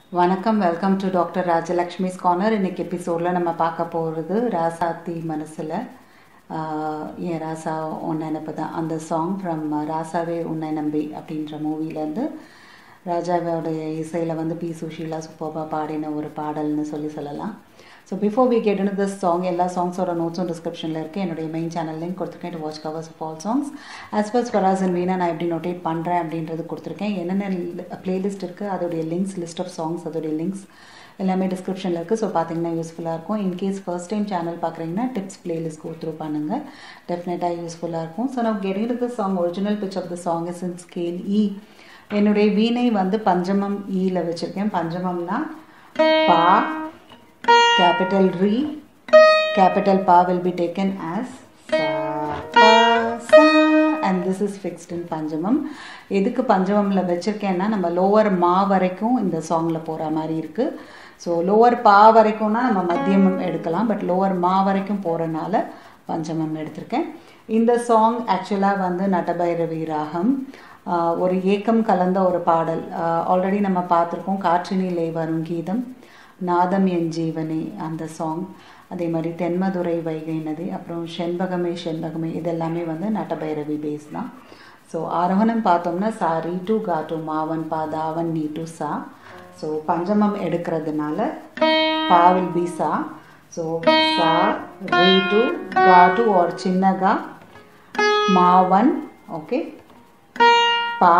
வணக்கம் welcome to doctor Rajalakshmi's corner இன்னைக்கு எபிசோடில் நம்ம பார்க்க போகிறது ராசாத்தி மனசில் என் ராசா உன்னை நினப்பு தான் அந்த சாங் ஃப்ரம் ராசாவே உன்னை நம்பி அப்படின்ற மூவிலேருந்து ராஜாவோடைய இசையில் வந்து பி சுஷீலா சூப்பராக பாடின ஒரு பாடல்னு சொல்லி சொல்லலாம் so before we get in this song எல்லா சாங்ஸோட நோட்ஸும் டிஸ்கிரிப்ஷனில் இருக்குது என்னுடைய மெயின் சேனல் லிங்க் கொடுத்துருக்கேன் to watch covers of all songs as well swaras and veena நான் எப்படி நோட்டேட் பண்ணுறேன் அப்படின்றது கொடுத்துருக்கேன் என்னென்ன பிளேலிஸ்ட் இருக்குது அதோடைய லிங்க்ஸ் லிஸ்ட் ஆஃப் சாங்ஸ் அதோடைய லிங்க்ஸ் எல்லாமே டிஸ்கிரிப்ஷனில் இருக்குது ஸோ பார்த்தீங்கன்னா யூஸ்ஃபுல்லாக இருக்கும் இன்கேஸ் ஃபர்ஸ்ட் டைம் சேனல் பார்க்குறீங்கன்னா டிப்ஸ் பிளேலிஸ்ட் கோ த்ரூ பண்ணுங்கள் டெஃபினட்டாக யூஸ்ஃபுல்லாக இருக்கும் ஸோ நான் getting the song original pitch of the song is in scale E என்னுடைய வீணை வந்து பஞ்சமம் ஈயில் வச்சுருக்கேன் பஞ்சமம்னா பா capital re capital pa will be taken as sa pa sa and this is fixed in பஞ்சமம் எதுக்கு பஞ்சமமில் வச்சுருக்கேன்னா நம்ம லோவர் மா வரைக்கும் இந்த சாங்கில் போகிற மாதிரி இருக்குது ஸோ லோவர் பா வரைக்கும்னா நம்ம மத்தியமம் எடுக்கலாம் பட் லோவர் மா வரைக்கும் போகிறனால பஞ்சமம் எடுத்திருக்கேன் இந்த சாங் ஆக்சுவலாக வந்து நட்டபைரவி ராகம் ஒரு ஏக்கம் கலந்த ஒரு பாடல் ஆல்ரெடி நம்ம பார்த்துருக்கோம் காற்றினிலே வரும் கீதம் நாதம் என் ஜீவனே அந்த சாங் அதே மாதிரி தென்மதுரை வைகை நதி அப்புறம் செண்பகமே செண்பகமே இதெல்லாமே வந்து நட்டபைரவி பேஸ் தான் ஸோ ஆரோகணம் பார்த்தோம்னா சா ரீ டு கா டு மாவன் பா தாவன் நீ டு சா ஸோ பஞ்சமம் எடுக்கிறதுனால பா வில் பி சா ஸோ சா ரீ டு கா டு ஒரு சின்ன கா மாவன் ஓகே பா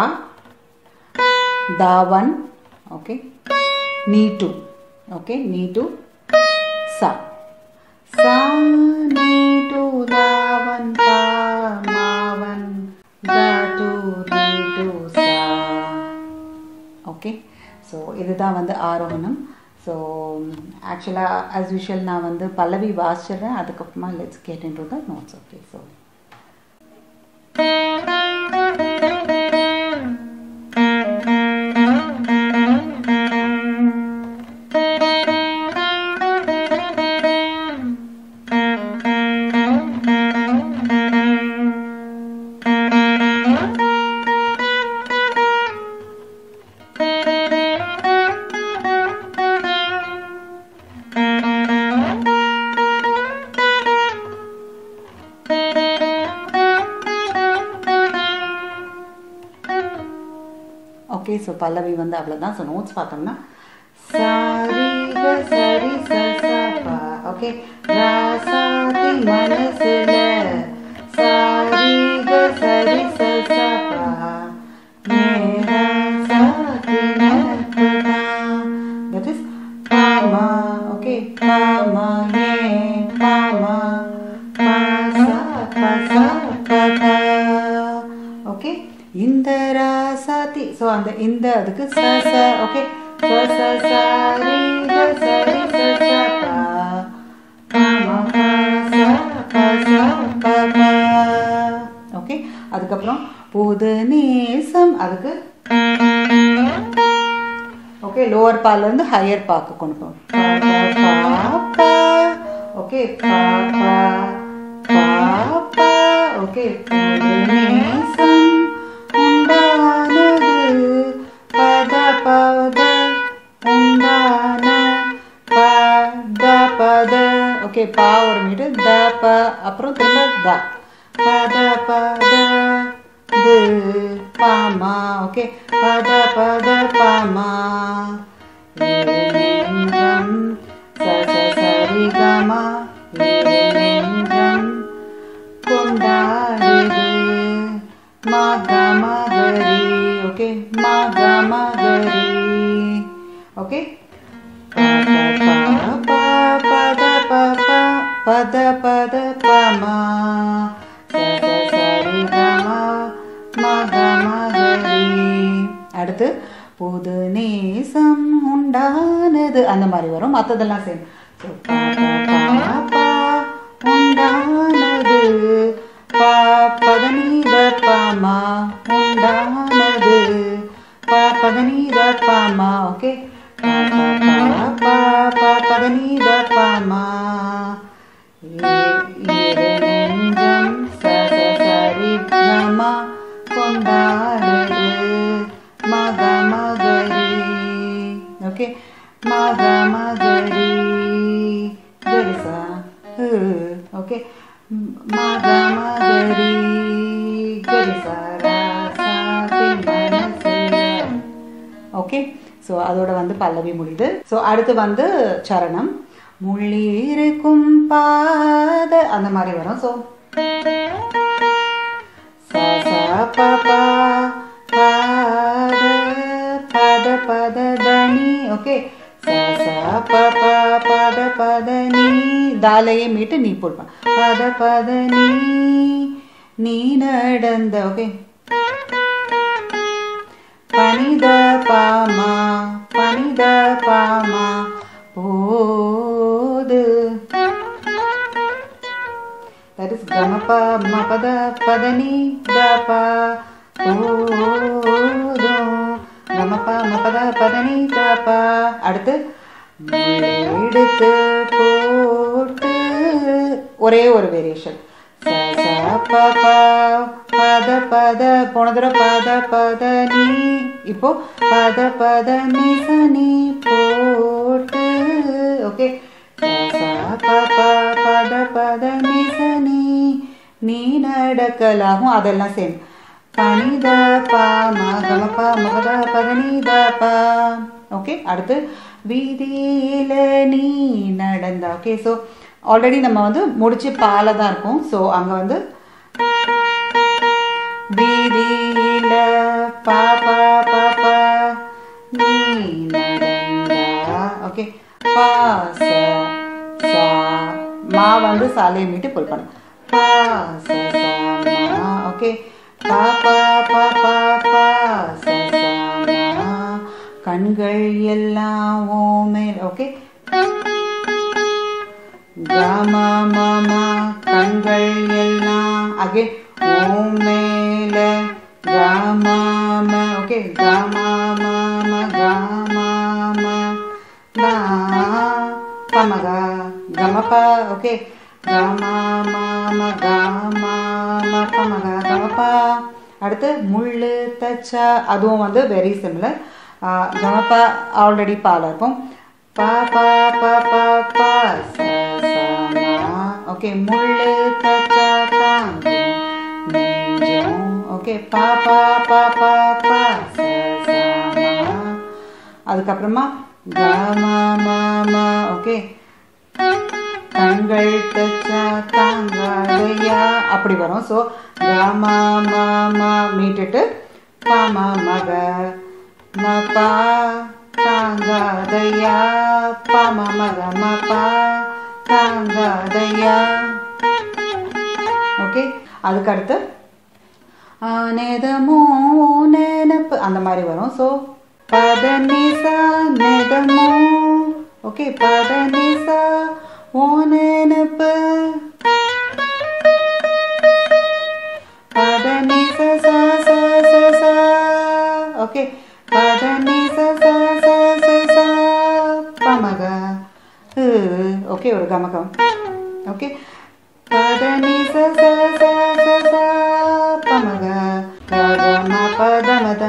தாவன் ஓகே நீ டு okay ni to sa sa ni to davan pa mavan da to ni to sa okay so இதுதான் வந்து ஆரோகணம் ஸோ ஆக்சுவலாக ஆஸ் யூஷுவல் நான் வந்து பல்லவி வாசிச்சிடுறேன் அதுக்கப்புறமா let's get into the notes okay so okay so பல்லவி வந்து அவ்வளோதான் ஸோ நோட்ஸ் பார்த்தோம்னா சாரி சரி சா ஓகே ராசாதி மனசுல சாரி சரி சா That is Pama, okay, Pama, yeah, Pama, Pasa, Pasa, Papa, okay. இந்த ராசாத்தி ஸோ அந்த இந்த அதுக்கு ச ச ஓகே ச ச சாரி சரி ஓகே அதுக்கப்புறம் புது நேசம் அதுக்கு ஓகே லோவர் பால இருந்து ஹையர் பாக்கு கொண்டு போவோம் ஓகே பாப்பா பாப்பா ஓகே புது நேசம் உண்டானது பத பத உண்டான பத பத ஓகே பா ஒரு மீட்டு த ப அப்புறம் திரும்ப த பத பத து பாமா ஓகே பத பத பாமா நெஞ்சம் ச ச சரி கமா நெஞ்சம் கொண்டாடுது மக மகரி ஓகே மக மகரி ஓகே பத பத பத பத பமா சரி கமா மக மகரி அடுத்து புது நேசம் உண்டானது அந்த மாதிரி வரும் மற்றதெல்லாம் சேம் உண்டானது பா பதனீத பாமா உண்டானது பா பதனீத பாமா ஓகே பா பதனீத பாமா நெஞ்சம் சரி கமா கொண்டாடுது மக மகரி ஓகே மக மகரி கரிசா ஓகே மக மகரி கரிசா ராசா மனசுல ஓகே ஸோ அதோட வந்து பல்லவி முடியுது ஸோ அடுத்து வந்து சரணம் முள்ளிருக்கும் பாத அந்த மாதிரி வரும் ஸோ ச ச ப ப பாத பத பத தனி ஓகே ச ச ப ப பத பத நீ தாலையே மீட்டு நீ போடுப்பான் பத பத நீ நீ நடந்த ஓகே பனித பாமா பனித பாமா போது that is gamapa mapada padani dapa போதும் gamapa mapada padani dapa அடுத்து எடுத்து போட்டு ஒரே ஒரு வேரியேஷன் ச ச ப ப பத பத போன தடவை பத பத நீ இப்போ பத பத நி ச நீ போட்டு ஓகே ச ச ப ப பத பத நி ச நீ நீ நடக்கலாகும் அதெல்லாம் சேம் பனித பா மகம ப மகத பதனி த ப ஓகே அடுத்து வீதியில நீ நடந்த ஓகே ஸோ ஆல்ரெடி நம்ம வந்து முடிச்சு பால தான் இருக்கும் ஸோ அங்கே வந்து வீதியில பா பா பா பா நீ நடந்தா ஓகே பா ச சா மா வந்து சாலையை மீட்டு புல் பண்ணும் பா ச சா மா ஓகே பா பா பா பா பா ச சா மா கண்கள் எல்லாம் ஓமேல் ஓகே காமா மாமா கண்கள் எல்லாம் அகே ஓம் மேல காமாம ஓகே காமாம காமாம நா பமகா கமபா ஓகே காமாம காமாம பமகா கமபா அடுத்து முள்ளு தச்சா அதுவும் வந்து வெரி சிமிலர் கமப்பா ஆல்ரெடி பால இருக்கும் பா பா பா பா பா ச ச மா ஓகே முள்ளு தச்சா தாங்கும் நெஞ்சம் ஓகே பா பா பா பா பா ச ச மா அதுக்கப்புறமா க மா மா மா ஓகே கண்கள் தச்சா தாங்காதையா அப்படி வரும் ஸோ க மா மா மா மீட்டுட்டு பா மா மக ம பா தாங்காதையா பா மா மக ம பா தாங்காதையா ஓகே அதுக்கு அடுத்து நேதமோ நினப்பு அந்த மாதிரி வரும் ஸோ பத நிசா நெதமோ ஓகே பத நிசா ஓ நினப்பு பத நிச சா சா சா சா ஓகே பத நிச சா சா சா சா பமக ஓகே ஒரு கமகம் ஓகே பத நிச சா சா சா சா பமக கம பதமத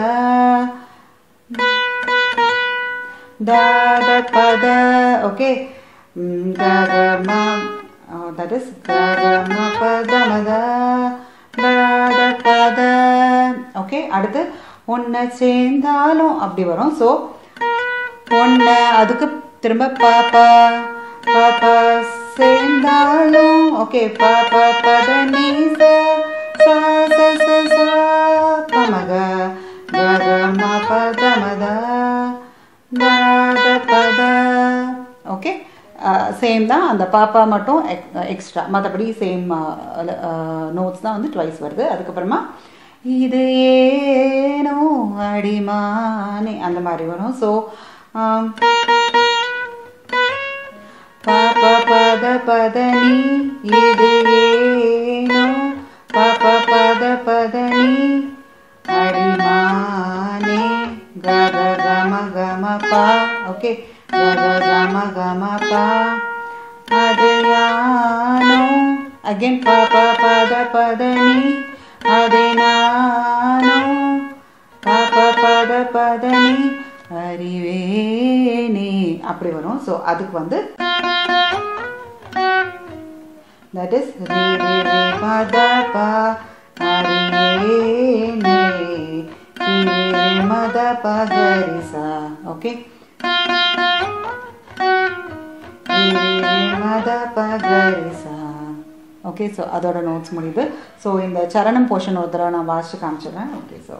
தாத பத ஓகே ககம தட் இஸ் ககம பதமத தாத பத ஓகே அடுத்து ஒன்றை சேர்ந்தாலும் அப்படி வரும் ஸோ ஒன்றை அதுக்கு திரும்ப பாப்பா பாப்பா சேர்ந்தாலும் ஓகே பாப்பா பத நீ சா சா ச ச சா பமக கக ம பத மத தாத பத ஓகே சேம் தான் அந்த பாப்பா மட்டும் எக்ஸ்ட்ரா மற்றபடி சேம் நோட்ஸ் தான் வந்து ட்வைஸ் வருது அதுக்கப்புறமா இது ஏனோ அடிமானே அந்த மாதிரி வரும் ஸோ பாப்ப பத பத நீ இது ஏனோ பாப்ப பத பத நீ அடிமானே கக கம கம பா ஓகே கக கம கம பா அது யானோ அகேன் பாப்ப பத பத நீ அது நானோ பாப்ப பத பத நீ அறிவே அப்படி வரும் ஸோ அதுக்கு வந்து தட் இஸ் ரே ரே ரே மத ப ஹரி நே ரே ரே மத ப கரி சா ஓகே ரே ரே மத ப கரி சா ஓகே ஸோ அதோட நோட்ஸ் முடியுது ஸோ இந்த சரணம் போர்ஷன் ஒரு தடவை நான் வாசிச்சு காமிச்சிடுறேன் ஓகே ஸோ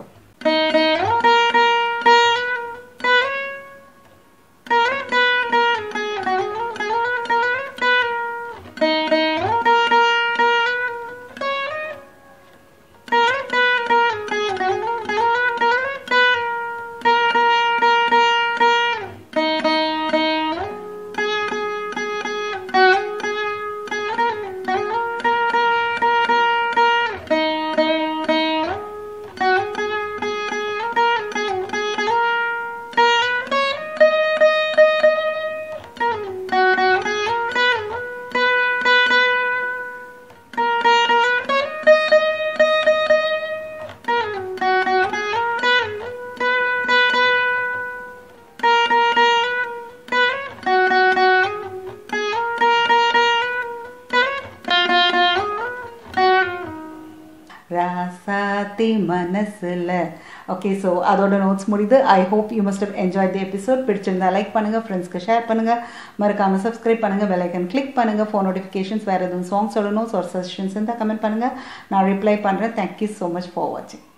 ராசாத்தி மனசுல ஓகே ஸோ அதோட நோட்ஸ் முடியுது I hope you must have enjoy the episode பிடிச்சிருந்தா லைக் பண்ணுங்கள் ஃப்ரெண்ட்ஸ்க்கு ஷேர் பண்ணுங்கள் மறக்காமல் சப்ஸ்கிரைப் பண்ணுங்கள் பெலைக்கன் கிளிக் பண்ணுங்கள் ஃபோன் நோட்டிஃபிகேஷன்ஸ் வேறு எதுவும் சாங்ஸ் சொல்லணும் ஒரு சஜஷன்ஸ் இருந்தால் கமெண்ட் பண்ணுங்கள் நான் ரிப்ளை பண்ணுறேன் தேங்க்யூ ஸோ மச் ஃபார் வாட்சிங்